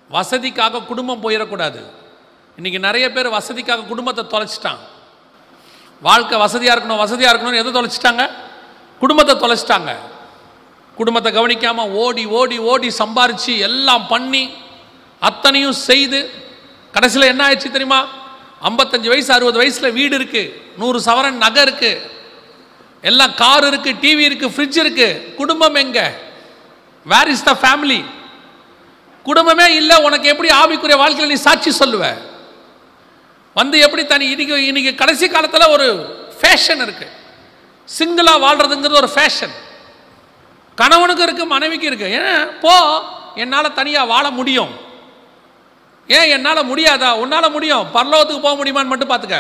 வசதிக்காக குடும்பம் போயிடக்கூடாது இன்னைக்கு நிறைய பேர் வசதிக்காக குடும்பத்தை தொலைச்சிட்டான் வாழ்க்கை வசதியாக இருக்கணும் வசதியாக இருக்கணும்னு எதை தொலைச்சிட்டாங்க குடும்பத்தை தொலைச்சிட்டாங்க குடும்பத்தை கவனிக்காமல் ஓடி ஓடி ஓடி சம்பாரித்து எல்லாம் பண்ணி அத்தனையும் செய்து கடைசியில் என்ன ஆயிடுச்சு தெரியுமா ஐம்பத்தஞ்சு வயசு அறுபது வயசில் வீடு இருக்குது நூறு சவரன் நகை இருக்குது எல்லாம் கார் இருக்குது டிவி இருக்குது ஃப்ரிட்ஜ் இருக்குது குடும்பம் எங்க வேர் இஸ் த ஃபேமிலி குடும்பமே இல்லை உனக்கு எப்படி ஆவிக்குரிய வாழ்க்கையில் நீ சாட்சி சொல்லுவ வந்து எப்படி தனி இன்னைக்கு இன்னைக்கு கடைசி காலத்தில் ஒரு ஃபேஷன் இருக்கு சிங்கிளாக வாழ்றதுங்கிறது ஒரு ஃபேஷன் கணவனுக்கு இருக்கு மனைவிக்கு இருக்கு ஏன் போ என்னால் தனியாக வாழ முடியும் ஏன் என்னால் முடியாதா உன்னால் முடியும் பரலோகத்துக்கு போக முடியுமான்னு மட்டும் பார்த்துக்க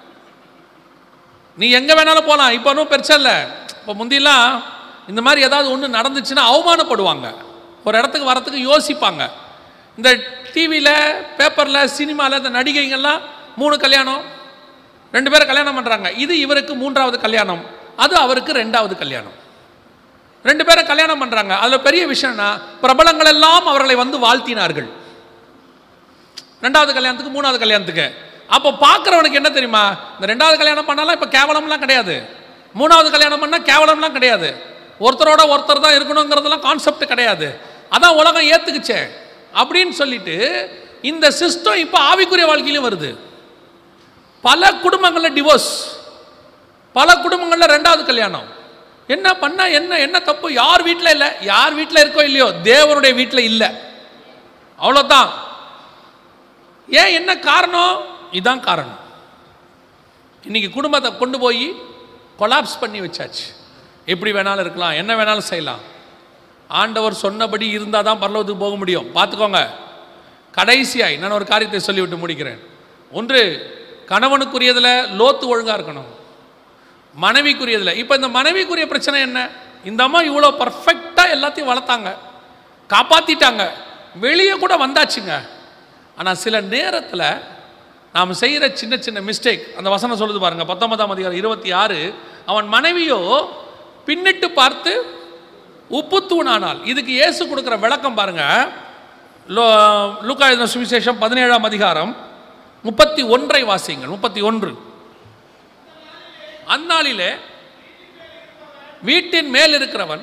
நீ எங்கே வேணாலும் போகலாம் இப்போ ஒன்றும் பெருசா இல்லை இப்போ முந்திலாம் இந்த மாதிரி ஏதாவது ஒன்று நடந்துச்சுன்னா அவமானப்படுவாங்க ஒரு இடத்துக்கு வரத்துக்கு யோசிப்பாங்க இந்த டிவியில் பேப்பரில் சினிமாவில் இந்த நடிகைங்கள்லாம் மூணு கல்யாணம் ரெண்டு பேரும் கல்யாணம் பண்ணுறாங்க இது இவருக்கு மூன்றாவது கல்யாணம் அது அவருக்கு ரெண்டாவது கல்யாணம் ரெண்டு பேரும் கல்யாணம் பண்ணுறாங்க அதில் பெரிய விஷயம்னா பிரபலங்கள் எல்லாம் அவர்களை வந்து வாழ்த்தினார்கள் ரெண்டாவது கல்யாணத்துக்கு மூணாவது கல்யாணத்துக்கு அப்போ பார்க்குறவனுக்கு என்ன தெரியுமா இந்த ரெண்டாவது கல்யாணம் பண்ணாலும் இப்போ கேவலம்லாம் கிடையாது மூணாவது கல்யாணம் பண்ணால் கேவலம்லாம் கிடையாது ஒருத்தரோட ஒருத்தர் தான் இருக்கணுங்கிறதுலாம் கான்செப்ட் கிடையாது அதான் உலகம் ஏற்றுக்குச்சே அப்படின்னு சொல்லிட்டு இந்த சிஸ்டம் இப்போ ஆவிக்குரிய வாழ்க்கையிலும் வருது பல குடும்பங்களில் டிவோர்ஸ் பல குடும்பங்களில் ரெண்டாவது கல்யாணம் என்ன பண்ணா என்ன என்ன தப்பு யார் வீட்டில் இல்லை யார் வீட்டில் இருக்கோ இல்லையோ தேவனுடைய வீட்டில் இல்லை அவ்வளோதான் ஏன் என்ன காரணம் இதான் காரணம் இன்னைக்கு குடும்பத்தை கொண்டு போய் கொலாப்ஸ் பண்ணி வச்சாச்சு எப்படி வேணாலும் இருக்கலாம் என்ன வேணாலும் செய்யலாம் ஆண்டவர் சொன்னபடி இருந்தால் தான் பரலோகத்துக்கு போக முடியும் பார்த்துக்கோங்க கடைசியாய் நான் ஒரு காரியத்தை சொல்லிவிட்டு முடிக்கிறேன் ஒன்று கணவனுக்குரியதில் லோத்து ஒழுங்காக இருக்கணும் மனைவிக்குரியதில் இப்போ இந்த மனைவிக்குரிய பிரச்சனை என்ன இந்த அம்மா இவ்வளோ பர்ஃபெக்டாக எல்லாத்தையும் வளர்த்தாங்க காப்பாற்றிட்டாங்க வெளியே கூட வந்தாச்சுங்க ஆனால் சில நேரத்தில் நாம் செய்கிற சின்ன சின்ன மிஸ்டேக் அந்த வசனம் சொல்லுது பாருங்க பத்தொன்பதாம் அதிகாரம் இருபத்தி ஆறு அவன் மனைவியோ பின்னிட்டு பார்த்து உப்புத்தூணானால் இதுக்கு இயேசு கொடுக்குற விளக்கம் பாருங்க லோ லூக்கா எழுதின சுவிசேஷம் பதினேழாம் அதிகாரம் முப்பத்தி ஒன்றை வாசியுங்கள் முப்பத்தி ஒன்று அந்நாளிலே வீட்டின் மேல் இருக்கிறவன்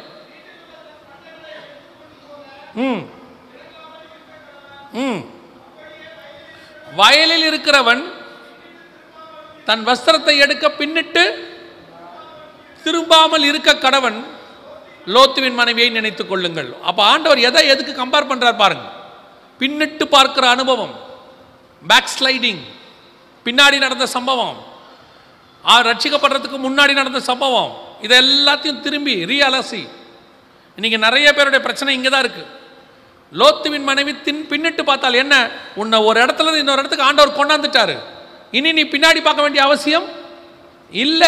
ம் ம் வயலில் இருக்கிறவன் தன் வஸ்திரத்தை எடுக்க பின்னிட்டு திரும்பாமல் இருக்க கடவன் லோத்துவின் மனைவியை நினைத்துக் கொள்ளுங்கள் அப்ப ஆண்டவர் எதை எதுக்கு கம்பேர் பண்றார் பாருங்க பின்னிட்டு பார்க்கிற அனுபவம் பேக் ஸ்லைடிங் பின்னாடி நடந்த சம்பவம் ஆ ரட்சிக்கப்படுறதுக்கு முன்னாடி நடந்த சம்பவம் இது எல்லாத்தையும் திரும்பி ரீஅலசி இன்னைக்கு நிறைய பேருடைய பிரச்சனை இங்கே தான் இருக்கு லோத்துவின் மனைவி தின் பின்னிட்டு பார்த்தால் என்ன உன்னை ஒரு இடத்துல இருந்து இன்னொரு இடத்துக்கு ஆண்டவர் கொண்டாந்துட்டாரு இனி நீ பின்னாடி பார்க்க வேண்டிய அவசியம் இல்லை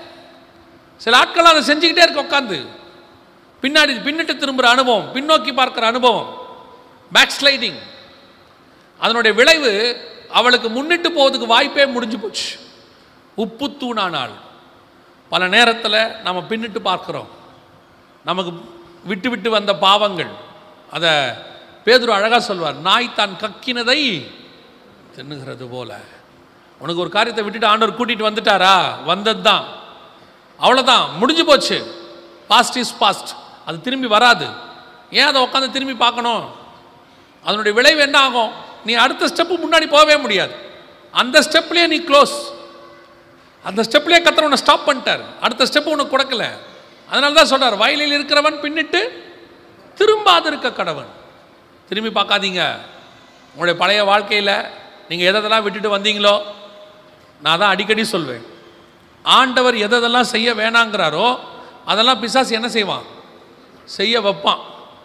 சில ஆட்கள் அதை செஞ்சுக்கிட்டே இருக்க உட்காந்து பின்னாடி பின்னிட்டு திரும்புகிற அனுபவம் பின்னோக்கி பார்க்கிற அனுபவம் பேக் ஸ்லைடிங் அதனுடைய விளைவு அவளுக்கு முன்னிட்டு போவதுக்கு வாய்ப்பே முடிஞ்சு போச்சு உப்பு தூணானால் பல நேரத்தில் நம்ம பின்னிட்டு பார்க்கிறோம் நமக்கு விட்டு விட்டு வந்த பாவங்கள் அதை பேதுரு அழகாக சொல்வார் நாய் தான் கக்கினதை தின்னுகிறது போல உனக்கு ஒரு காரியத்தை விட்டுட்டு ஆண்டவர் கூட்டிட்டு வந்துட்டாரா வந்தது தான் அவ்வளோதான் முடிஞ்சு போச்சு பாஸ்ட் இஸ் பாஸ்ட் அது திரும்பி வராது ஏன் அதை உட்காந்து திரும்பி பார்க்கணும் அதனுடைய விளைவு என்ன ஆகும் நீ அடுத்த ஸ்டெப்பு முன்னாடி போகவே முடியாது அந்த ஸ்டெப்லேயே நீ க்ளோஸ் அந்த ஸ்டெப்லேயே கத்தர் உன்னை ஸ்டாப் பண்ணிட்டார் அடுத்த ஸ்டெப் உனக்கு கொடுக்கல அதனால தான் சொல்றார் வயலில் இருக்கிறவன் பின்னிட்டு திரும்பாது இருக்க கடவன் திரும்பி பார்க்காதீங்க உங்களுடைய பழைய வாழ்க்கையில் நீங்கள் எதெல்லாம் விட்டுட்டு வந்தீங்களோ நான் தான் அடிக்கடி சொல்வேன் ஆண்டவர் எதெல்லாம் செய்ய வேணாங்கிறாரோ அதெல்லாம் பிசாசு என்ன செய்வான் செய்ய வைப்பான்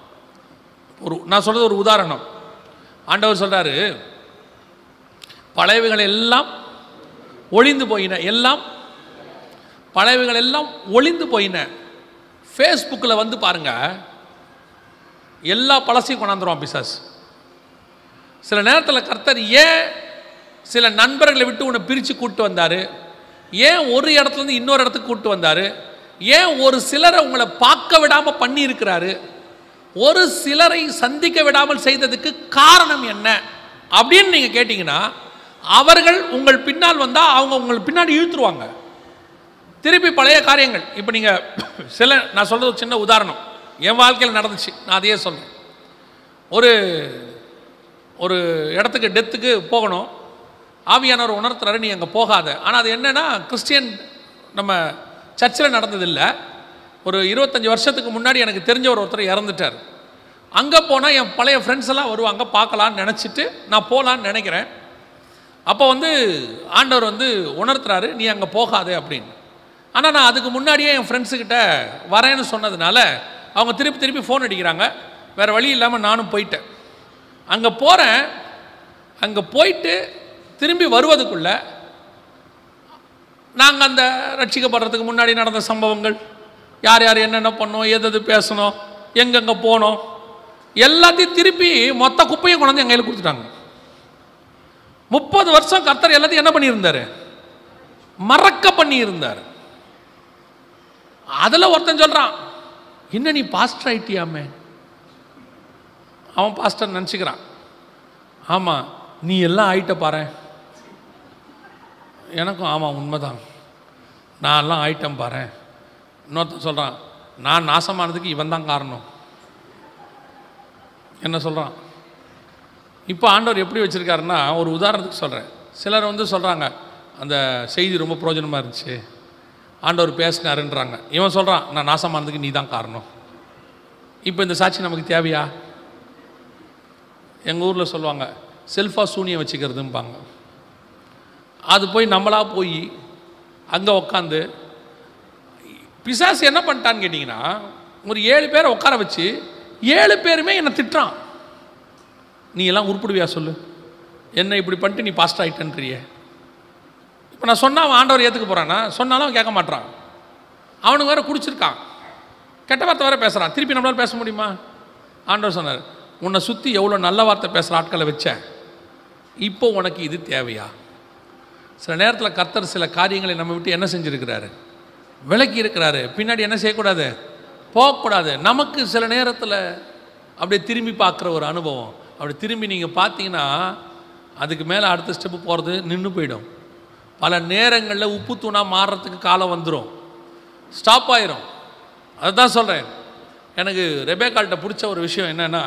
ஒரு நான் சொல்றது ஒரு உதாரணம் ஆண்டவர் சொல்றாரு பழையவைகள் எல்லாம் ஒளிந்து போயின எல்லாம் பழையவைகள் எல்லாம் ஒளிந்து போயின ஃபேஸ்புக்கில் வந்து பாருங்க எல்லா பழசையும் கொண்டாந்துருவான் பிசாஸ் சில நேரத்தில் கர்த்தர் ஏன் சில நண்பர்களை விட்டு உன்னை பிரித்து கூட்டு வந்தார் ஏன் ஒரு இடத்துலேருந்து இன்னொரு இடத்துக்கு கூட்டு வந்தார் ஏன் ஒரு சிலரை உங்களை பார்க்க விடாமல் பண்ணி இருக்கிறாரு ஒரு சிலரை சந்திக்க விடாமல் செய்ததுக்கு காரணம் என்ன அப்படின்னு நீங்கள் கேட்டிங்கன்னா அவர்கள் உங்கள் பின்னால் வந்தால் அவங்க உங்கள் பின்னாடி இழுத்துருவாங்க திருப்பி பழைய காரியங்கள் இப்போ நீங்கள் சில நான் சொல்கிறது ஒரு சின்ன உதாரணம் என் வாழ்க்கையில் நடந்துச்சு நான் அதையே சொல்றேன் ஒரு ஒரு இடத்துக்கு டெத்துக்கு போகணும் ஆவியானவர் உணர்த்துறாரு நீ அங்கே போகாத ஆனால் அது என்னன்னா கிறிஸ்டியன் நம்ம சர்ச்சில் நடந்ததில்லை ஒரு இருபத்தஞ்சி வருஷத்துக்கு முன்னாடி எனக்கு தெரிஞ்ச ஒரு ஒருத்தர் இறந்துட்டார் அங்கே போனால் என் பழைய ஃப்ரெண்ட்ஸ் எல்லாம் வருவாங்க பார்க்கலான்னு நினச்சிட்டு நான் போகலான்னு நினைக்கிறேன் அப்போ வந்து ஆண்டவர் வந்து உணர்த்துறாரு நீ அங்கே போகாதே அப்படின்னு ஆனால் நான் அதுக்கு முன்னாடியே என் ஃப்ரெண்ட்ஸுக்கிட்ட வரேன்னு சொன்னதுனால அவங்க திருப்பி திருப்பி ஃபோன் அடிக்கிறாங்க வேறு வழி இல்லாமல் நானும் போயிட்டேன் அங்கே போகிறேன் அங்கே போயிட்டு திரும்பி வருவதுக்குள்ள நாங்கள் அந்த ரட்சிக்கப்படுறதுக்கு முன்னாடி நடந்த சம்பவங்கள் யார் யார் என்னென்ன பண்ணோம் எது எது பேசணும் எங்கெங்கே போனோம் எல்லாத்தையும் திருப்பி மொத்த குப்பையும் கொண்டு வந்து எங்கள் கையில் கொடுத்துட்டாங்க முப்பது வருஷம் கர்த்தர் எல்லாத்தையும் என்ன பண்ணியிருந்தாரு மறக்க பண்ணியிருந்தார் அதில் ஒருத்தன் சொல்கிறான் என்ன நீ பாஸ்டர் ஆயிட்டியாமே அவன் பாஸ்டர் நினச்சிக்கிறான் ஆமாம் நீ எல்லாம் ஆயிட்ட பாரு எனக்கும் ஆமாம் உண்மைதான் நான் எல்லாம் ஆயிட்டேன் பாரு இன்னொருத்தன் சொல்கிறான் நான் நாசமானதுக்கு இவன் தான் காரணம் என்ன சொல்கிறான் இப்போ ஆண்டவர் எப்படி வச்சுருக்காருன்னா ஒரு உதாரணத்துக்கு சொல்கிறேன் சிலர் வந்து சொல்கிறாங்க அந்த செய்தி ரொம்ப பிரயோஜனமாக இருந்துச்சு ஆண்டவர் பேசினாருன்றாங்க இவன் சொல்கிறான் நான் நாசமானதுக்கு நீ தான் காரணம் இப்போ இந்த சாட்சி நமக்கு தேவையா எங்கள் ஊரில் சொல்லுவாங்க செல்ஃபாக சூனியம் வச்சுக்கிறதும்பாங்க அது போய் நம்மளா போய் அங்கே உக்காந்து பிசாசு என்ன பண்ணிட்டான்னு கேட்டிங்கன்னா ஒரு ஏழு பேரை உட்கார வச்சு ஏழு பேருமே என்னை திட்டுறான் நீ எல்லாம் உருப்பிடுவியா சொல்லு என்ன இப்படி பண்ணிட்டு நீ பாஸ்ட் ஆகிட்டன்றிய இப்போ நான் சொன்னா அவன் ஆண்டவர் ஏற்றுக்க போகிறானா சொன்னாலும் அவன் கேட்க மாட்றான் அவனுக்கு வேற குடிச்சிருக்கான் கெட்ட வார்த்தை வேற பேசுகிறான் திருப்பி நம்மளால பேச முடியுமா ஆண்டவர் சொன்னார் உன்னை சுற்றி எவ்வளோ நல்ல வார்த்தை பேசுகிற ஆட்களை வச்சேன் இப்போ உனக்கு இது தேவையா சில நேரத்தில் கர்த்தர் சில காரியங்களை நம்ம விட்டு என்ன செஞ்சுருக்கிறாரு விலக்கி இருக்கிறாரு பின்னாடி என்ன செய்யக்கூடாது போகக்கூடாது நமக்கு சில நேரத்தில் அப்படியே திரும்பி பார்க்குற ஒரு அனுபவம் அப்படி திரும்பி நீங்கள் பார்த்தீங்கன்னா அதுக்கு மேலே அடுத்த ஸ்டெப்பு போகிறது நின்று போயிடும் பல நேரங்களில் உப்பு தூணாக மாறுறதுக்கு காலம் வந்துடும் ஸ்டாப் ஆயிரும் அதுதான் சொல்கிறேன் எனக்கு ரெபேக்கால்கிட்ட பிடிச்ச ஒரு விஷயம் என்னென்னா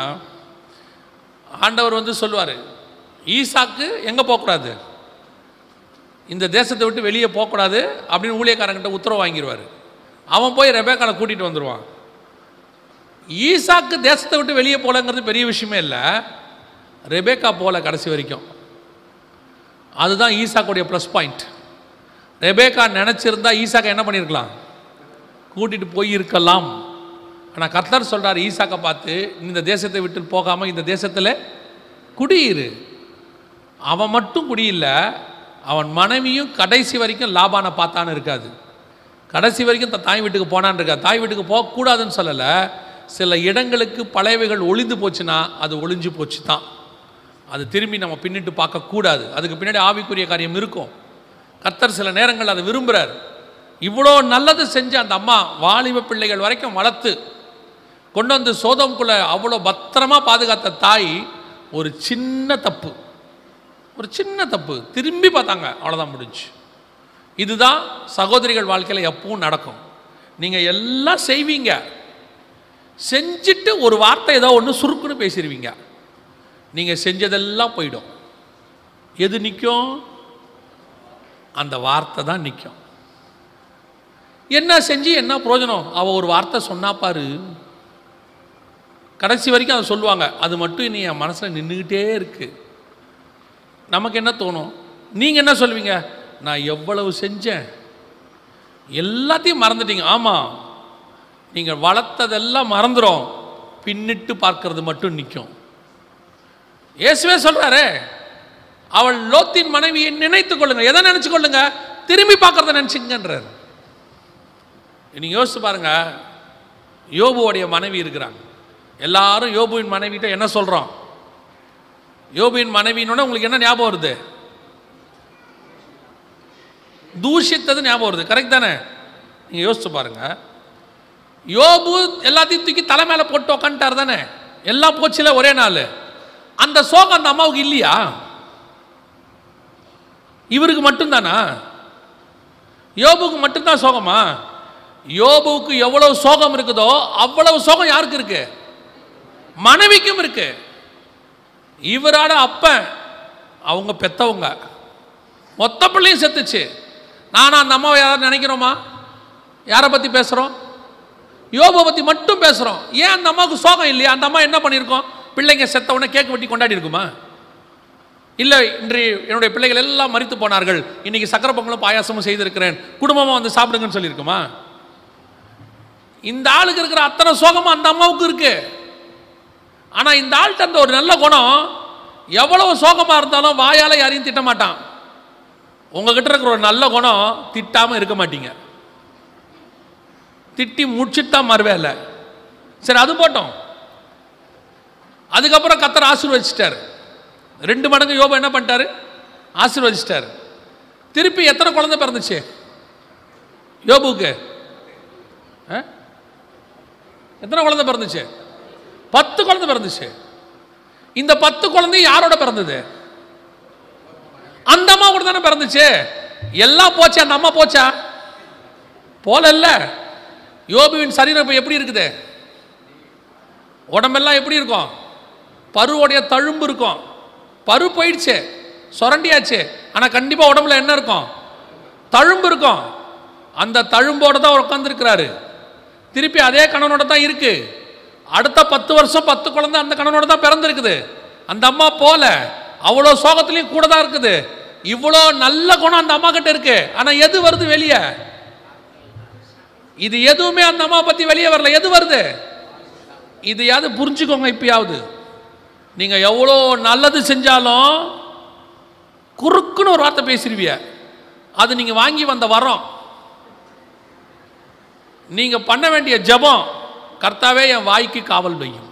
ஆண்டவர் வந்து சொல்லுவார் ஈசாக்கு எங்கே போகக்கூடாது இந்த தேசத்தை விட்டு வெளியே போகக்கூடாது அப்படின்னு ஊழியக்காரங்கிட்ட உத்தரவு வாங்கிடுவார் அவன் போய் ரெபேக்காலை கூட்டிகிட்டு வந்துடுவான் ஈசாக்கு தேசத்தை விட்டு வெளியே போகலங்கிறது பெரிய விஷயமே இல்லை ரெபேக்கா போல கடைசி வரைக்கும் அதுதான் ஈசாக்குடைய ப்ளஸ் பாயிண்ட் ரெபேக்கா நினச்சிருந்தா ஈசாக்கை என்ன பண்ணியிருக்கலாம் கூட்டிகிட்டு போயிருக்கலாம் ஆனால் கர்த்தர் சொல்கிறார் ஈசாக்கை பார்த்து இந்த தேசத்தை விட்டு போகாமல் இந்த தேசத்தில் குடியிரு அவன் மட்டும் குடியில்ல அவன் மனைவியும் கடைசி வரைக்கும் லாபானை பார்த்தான்னு இருக்காது கடைசி வரைக்கும் தன் தாய் வீட்டுக்கு போனான்னு இருக்கா தாய் வீட்டுக்கு போகக்கூடாதுன்னு சொல்லலை சில இடங்களுக்கு பழையவைகள் ஒளிந்து போச்சுன்னா அது ஒளிஞ்சு போச்சு தான் அது திரும்பி நம்ம பின்னிட்டு பார்க்கக்கூடாது அதுக்கு பின்னாடி ஆவிக்குரிய காரியம் இருக்கும் கர்த்தர் சில நேரங்கள் அதை விரும்புகிறார் இவ்வளோ நல்லது செஞ்ச அந்த அம்மா வாலிப பிள்ளைகள் வரைக்கும் வளர்த்து கொண்டு வந்து சோதம்குள்ளே அவ்வளோ பத்திரமா பாதுகாத்த தாய் ஒரு சின்ன தப்பு ஒரு சின்ன தப்பு திரும்பி பார்த்தாங்க அவ்வளோதான் முடிஞ்சு இதுதான் சகோதரிகள் வாழ்க்கையில் எப்பவும் நடக்கும் நீங்கள் எல்லாம் செய்வீங்க செஞ்சுட்டு ஒரு வார்த்தை ஏதோ ஒன்று சுருக்குன்னு பேசிடுவீங்க நீங்கள் செஞ்சதெல்லாம் போயிடும் எது நிற்கும் அந்த வார்த்தை தான் நிற்கும் என்ன செஞ்சு என்ன பிரயோஜனம் அவள் ஒரு வார்த்தை சொன்னா பாரு கடைசி வரைக்கும் அதை சொல்லுவாங்க அது மட்டும் நீ என் மனசில் நின்றுக்கிட்டே இருக்கு நமக்கு என்ன தோணும் நீங்கள் என்ன சொல்லுவீங்க நான் எவ்வளவு செஞ்சேன் எல்லாத்தையும் மறந்துட்டீங்க ஆமாம் நீங்கள் வளர்த்ததெல்லாம் மறந்துடும் பின்னிட்டு பார்க்கறது மட்டும் நிற்கும் இயேசுவே சொல்கிறாரே அவள் லோத்தின் மனைவியை நினைத்து கொள்ளுங்க எதை நினைச்சு கொள்ளுங்க திரும்பி பார்க்கறத நினச்சிங்கன்றார் நீங்கள் யோசிச்சு பாருங்க யோபுவோடைய மனைவி இருக்கிறாங்க எல்லாரும் யோபுவின் மனைவிட்ட என்ன சொல்கிறோம் யோபுவின் மனைவின்னு உங்களுக்கு என்ன ஞாபகம் வருது தூஷித்தது ஞாபகம் வருது கரெக்ட் தானே நீங்கள் யோசிச்சு பாருங்க யோபு எல்லாத்தையும் தூக்கி தலை மேலே போட்டு உக்காந்துட்டார் தானே எல்லாம் போச்சுல ஒரே நாள் அந்த சோகம் அந்த அம்மாவுக்கு இல்லையா இவருக்கு மட்டும்தானா யோபுக்கு மட்டும்தான் சோகமா யோபுவுக்கு எவ்வளவு சோகம் இருக்குதோ அவ்வளவு சோகம் யாருக்கு இருக்கு மனைவிக்கும் இருக்கு இவராட அப்பன் அவங்க பெத்தவங்க மொத்த பிள்ளையும் செத்துச்சு நானும் அந்த அம்மாவை யாராவது நினைக்கிறோமா யாரை பற்றி பேசுகிறோம் யோபை பற்றி மட்டும் பேசுகிறோம் ஏன் அந்த அம்மாவுக்கு சோகம் இல்லையா அந்த அம்மா என்ன பண்ணியிருக்கோம் பிள்ளைங்க செத்த உடனே கேக் வெட்டி கொண்டாடி இருக்குமா இல்லை இன்று என்னுடைய பிள்ளைகள் எல்லாம் மறித்து போனார்கள் இன்னைக்கு சக்கரை பொங்கலும் பாயாசமும் செய்திருக்கிறேன் குடும்பமாக வந்து சாப்பிடுங்கன்னு சொல்லியிருக்குமா இந்த ஆளுக்கு இருக்கிற அத்தனை சோகமும் அந்த அம்மாவுக்கு இருக்கு ஆனால் இந்த ஆள்கிட்ட அந்த ஒரு நல்ல குணம் எவ்வளவு சோகமாக இருந்தாலும் வாயால் யாரையும் திட்ட மாட்டான் உங்ககிட்ட இருக்கிற ஒரு நல்ல குணம் திட்டாமல் இருக்க மாட்டீங்க திட்டி முடிச்சுட்டு தான் மறுவேலை சரி அது போட்டோம் அதுக்கப்புறம் கத்தர் ஆசீர்வதிச்சிட்டார் ரெண்டு மடங்கு யோபா என்ன பண்ணிட்டாரு ஆசீர்வதிச்சிட்டார் திருப்பி எத்தனை குழந்தை பிறந்துச்சு யோபுக்கு ஆ? எத்தனை குழந்தை பிறந்துச்சு பத்து குழந்தை பிறந்துச்சு இந்த பத்து குழந்தை யாரோட பிறந்தது அந்த அம்மா கூட தானே பிறந்துச்சு எல்லாம் போச்சு அந்த அம்மா போச்சா போல இல்ல யோபுவின் சரீரம் இப்போ எப்படி இருக்குது உடம்பெல்லாம் எப்படி இருக்கும் பருவோடைய தழும்பு இருக்கும் பரு போயிடுச்சு சுரண்டியாச்சு ஆனால் கண்டிப்பாக உடம்புல என்ன இருக்கும் தழும்பு இருக்கும் அந்த தழும்போட தான் உட்காந்துருக்கிறாரு திருப்பி அதே கணவனோட தான் இருக்கு அடுத்த பத்து வருஷம் பத்து குழந்தை அந்த கணவனோட தான் பிறந்திருக்குது அந்த அம்மா போல அவ்வளோ சோகத்துலேயும் கூட தான் இருக்குது இவ்வளோ நல்ல குணம் அந்த அம்மா கிட்ட இருக்கு ஆனால் எது வருது வெளியே இது எதுவுமே அந்த அம்மா பற்றி வெளியே வரல எது வருது இதையாவது புரிஞ்சுக்கோங்க இப்பயாவது நீங்கள் எவ்வளோ நல்லது செஞ்சாலும் குறுக்குன்னு ஒரு வார்த்தை பேசிடுவிய அது நீங்கள் வாங்கி வந்த வரோம் நீங்கள் பண்ண வேண்டிய ஜெபம் கர்த்தாவே என் வாய்க்கு காவல் வையும்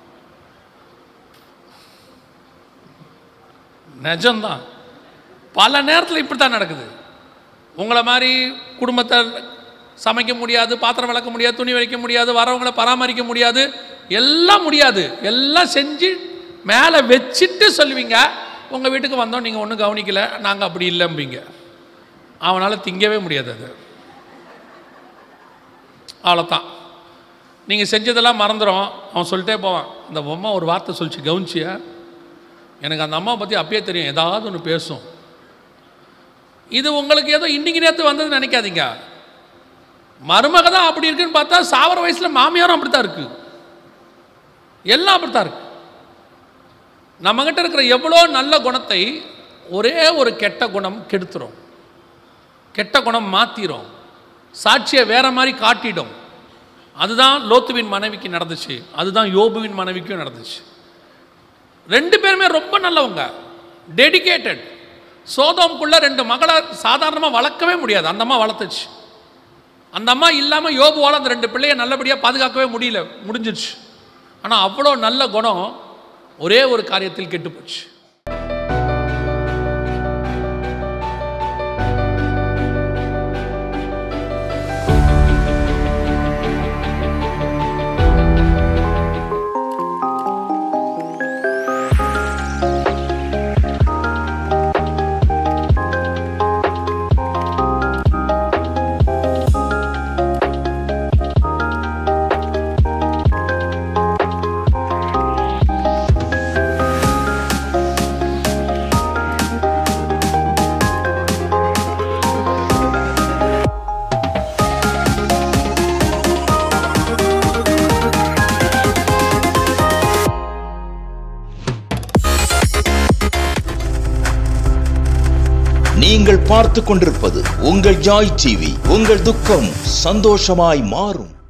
நிஜம்தான் பல நேரத்தில் இப்படி தான் நடக்குது உங்களை மாதிரி குடும்பத்தை சமைக்க முடியாது பாத்திரம் விளக்க முடியாது துணி வைக்க முடியாது வரவங்களை பராமரிக்க முடியாது எல்லாம் முடியாது எல்லாம் செஞ்சு மேலே வச்சுட்டு சொல்லுவீங்க உங்கள் வீட்டுக்கு வந்தோம் நீங்கள் ஒன்றும் கவனிக்கல நாங்கள் அப்படி இல்லைம்பீங்க அவனால் திங்கவே முடியாது அது அவ்வளோதான் நீங்கள் செஞ்சதெல்லாம் மறந்துடும் அவன் சொல்லிட்டே போவான் அந்த பொம்மை ஒரு வார்த்தை சொல்லிச்சு கவனிச்சியா எனக்கு அந்த அம்மாவை பற்றி அப்பயே தெரியும் ஏதாவது ஒன்று பேசும் இது உங்களுக்கு ஏதோ இன்னைக்கு நேற்று வந்ததுன்னு நினைக்காதீங்க மருமக தான் அப்படி இருக்குன்னு பார்த்தா சாவர வயசில் மாமியாரும் அப்படித்தான் இருக்கு எல்லாம் அப்படித்தான் இருக்கு நம்மகிட்ட இருக்கிற எவ்வளோ நல்ல குணத்தை ஒரே ஒரு கெட்ட குணம் கெடுத்துரும் கெட்ட குணம் மாத்திரும் சாட்சியை வேற மாதிரி காட்டிடும் அதுதான் லோத்துவின் மனைவிக்கு நடந்துச்சு அதுதான் யோபுவின் மனைவிக்கும் நடந்துச்சு ரெண்டு பேருமே ரொம்ப நல்லவங்க டெடிகேட்டட் சோதோம்குள்ள ரெண்டு மகளை சாதாரணமாக வளர்க்கவே முடியாது அந்த அம்மா வளர்த்துச்சு அந்த அம்மா இல்லாமல் யோபுவால் அந்த ரெண்டு பிள்ளைய நல்லபடியாக பாதுகாக்கவே முடியல முடிஞ்சிருச்சு ஆனால் அவ்வளோ நல்ல குணம் ஒரே ஒரு காரியத்தில் கெட்டு போச்சு நீங்கள் பார்த்து கொண்டிருப்பது உங்கள் ஜாய் டிவி உங்கள் துக்கம் சந்தோஷமாய் மாறும்